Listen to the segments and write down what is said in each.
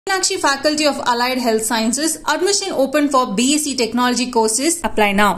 Meenakshi Faculty of Allied Health Sciences. Admission open for BSc Technology courses. Apply now.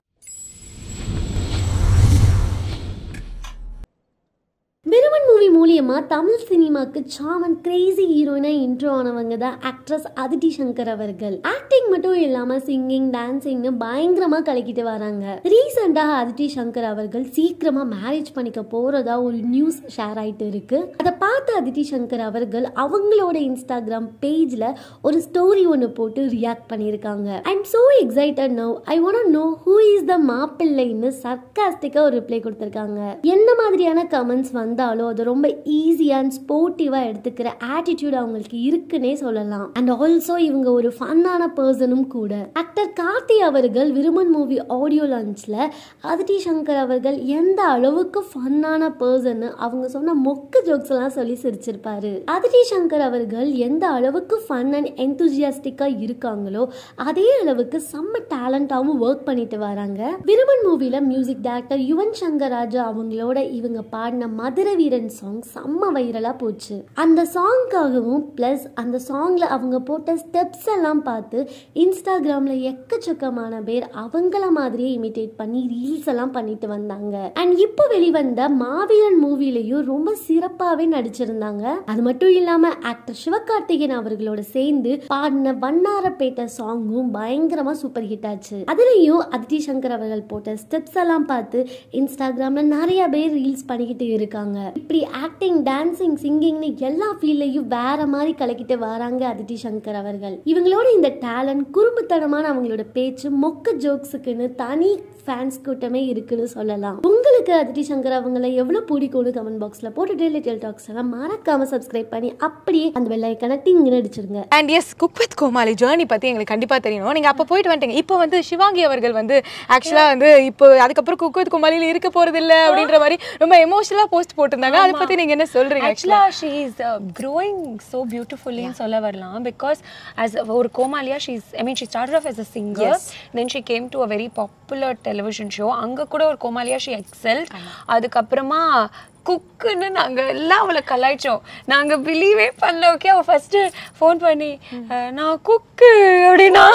Viruman movie மூலியமா தமிழ் சினிமாக்கு சாமன் Crazy ஹீரோயினா intro ஆனவங்க தான் actress Aditi Shankar அவர்கள் ஆக்டிங் மட்டும் இல்லாம சிங்கிங் டான்சிங்னு பயங்கரமா கலக்கிட்டு வராங்க ரீசெண்டா அதிதி சங்கர் அவர்கள் சீக்கிரமா மேரேஜ் பண்ணிக்க போறதா ஒரு நியூஸ் ஷேர் ஆயிட்டு இருக்கு அதை பார்த்த அதிதி சங்கர் அவர்கள் அவங்களோட இன்ஸ்டாகிராம் பேஜ்ல ஒரு ஸ்டோரி ஒன்று போட்டு ரியாக்ட் பண்ணியிருக்காங்க I'm so excited now I want know who is the மாப்பிள்ளைன்னு சர்க்காஸ்டிக்கா ஒரு ரிப்ளை கொடுத்திருக்காங்க என்ன மாதிரியான கமெண்ட்ஸ் வந்தாலும் அது ரொம்ப ஈஸியா அண்ட் ஸ்போர்ட்டிவா எடுத்துக்கிற ஆட்டிடியூட் அவங்களுக்கு இருக்குன்னே சொல்லலாம் அண்ட் ஆல்சோ இவங்க ஒரு ஃபன்னான பர்சனும் கூட ஆக்டர் கார்த்தி அவர்கள் விருமன் மூவி ஆடியோ லான்ச்ல அதிதி சங்கர் அவர்கள் எந்த அளவுக்கு ஃபன்னான பர்சன் அவங்க சொன்ன மொக்க ஜோக்ஸ் எல்லாம் சொல்லி சிரிச்சிருப்பாரு அதிதி சங்கர் அவர்கள் எந்த அளவுக்கு ஃபன் அண்ட் எந்தூசியாஸ்டிக்கா இருக்காங்களோ அதே அளவுக்கு செம்ம டேலண்டாவும் ஒர்க் பண்ணிட்டு வராங்க விருமன் மூவில மியூசிக் டைரக்டர் யுவன் சங்கர் ராஜா அவங்களோட இவங்க பாடின மதுரை வீரன் சாங் செம்ம வைரலா போச்சு அந்த சாங்காகவும் பிளஸ் அந்த சாங்ல அவங்க போட்ட ஸ்டெப்ஸ் எல்லாம் பார்த்து இன்ஸ்டாகிராம்ல எக்கச்சக்கமான பேர் அவங்கள மாதிரியே இமிடேட் பண்ணி ரீல்ஸ் எல்லாம் பண்ணிட்டு வந்தாங்க அண்ட் இப்போ வெளிவந்த மாவீரன் மூவிலையும் ரொம்ப சிறப்பாவே நடிச்சிருந்தாங்க அது மட்டும் இல்லாம ஆக்டர் சிவகார்த்திகேயன் அவர்களோட சேர்ந்து பாடின வண்ணாரப்பேட்டை சாங்கும் பயங்கரமா சூப்பர் ஹிட் ஆச்சு அதுலயும் அதித்தி சங்கர் அவர்கள் போட்ட ஸ்டெப்ஸ் எல்லாம் பார்த்து இன்ஸ்டாகிராம்ல நிறைய பேர் ரீல்ஸ் பண்ணிக்கிட்டு இருக்காங்க இப்படி ஆக்டிங் டான்சிங் சிங்கிங்னு எல்லா ஃபீல்ட்லயும் வேற மாதிரி கலக்கிட்டு வராங்க அதித்தி சங்கர் அவர்கள் இவங்களோட இந்த டேலண்ட் குறும்புத்தனமான அவங்களோட பேச்சு மொக்க ஜோக்ஸுக்குன்னு தனி ஃபேன்ஸ் கூட்டமே இருக்குன்னு சொல்லலாம் உங்களுக்கு அதித்தி சங்கர் அவங்கள எவ்வளவு பிடிக்கும்னு கமெண்ட் பாக்ஸ்ல போட்டுட்டு லிட்டில் டாக்ஸ் எல்லாம் மறக்காம சப்ஸ்கிரைப் பண்ணி அப்படியே அந்த வெள்ளைக்கனை டிங்னு அடிச்சிருங்க and yes cook with Komali journey பற்றி எங்களுக்கு கண்டிப்பாக தெரியணும் நீங்கள் அப்போ போயிட்டு வந்துட்டீங்க இப்போ வந்து சிவாங்கி அவர்கள் வந்து ஆக்சுவலாக வந்து இப்போ அதுக்கப்புறம் குக் வித் கோமாளியில் இருக்க போகிறது இல்லை அப்படின்ற மாதிரி ரொம்ப எமோஷனலாக போஸ்ட் போட்டிருந்தாங்க அதை பற்றி நீங்கள் என்ன சொல்கிறீங்க ஆக்சுவலாக ஷீ இஸ் க்ரோயிங் ஸோ பியூட்டிஃபுல்லின்னு சொல்ல வரலாம் பிகாஸ் ஆஸ் ஒரு கோமாலியா she is I mean she start off as a singer then she came to a very popular television show அங்கே கூட ஒரு கோமாலியா ஷி எக்ஸல் அதுக்கப்புறமா குக்குன்னு நாங்கள் எல்லாம் அவளை கலாய்ச்சோம் நாங்கள் பிலீவே பண்ணல ஓகே அவள் ஃபஸ்ட்டு ஃபோன் பண்ணி அஹ், நான் குக்கு அப்படின்னா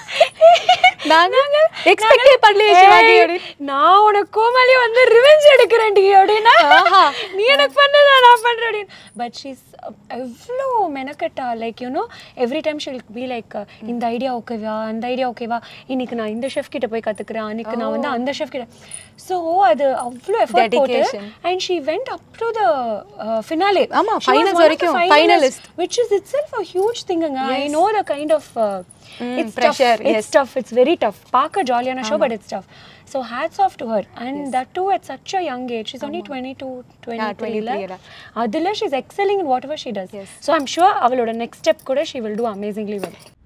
நாங்க expect ஏ பண்ணலையே சிவாங்கி ஏய், அப்படின்னு. நான் உனக்கு கோமாளி வந்து ரிவெஞ்ச் எடுக்கிறேன்டி அப்படின்னா நீ எனக்கு பண்ணல நான் பண்றேன் அப்படின்னு பட் ஷீஸ் எவ்வளோ மெனக்கட்டா like you know every time she'll be like இந்த ஐடியா ஓகேவா அந்த ஐடியா ஓகேவா இன்னைக்கு நான் இந்த ஷெஃப் கிட்ட போய் கத்துக்கிறேன் அன்னைக்கு நான் வந்து அந்த ஷெஃப் கிட்ட ஸோ அது அவ்வளோ எஃபர்ட் போட்டு Dedication. And she went up to the finale ஆமா, finals வரைக்கும், finalist. which is itself a huge thing அங்க I know the kind of it's tough pressure, yes. it's tough it's very tough பார்க்க ஜாலியான show but it's tough so hats off to her and that too at such a young age she's only 22 23 ல 23 ல. அதுல she's excelling in whatever she does so i'm sure அவளோட next step கூட she will do amazingly well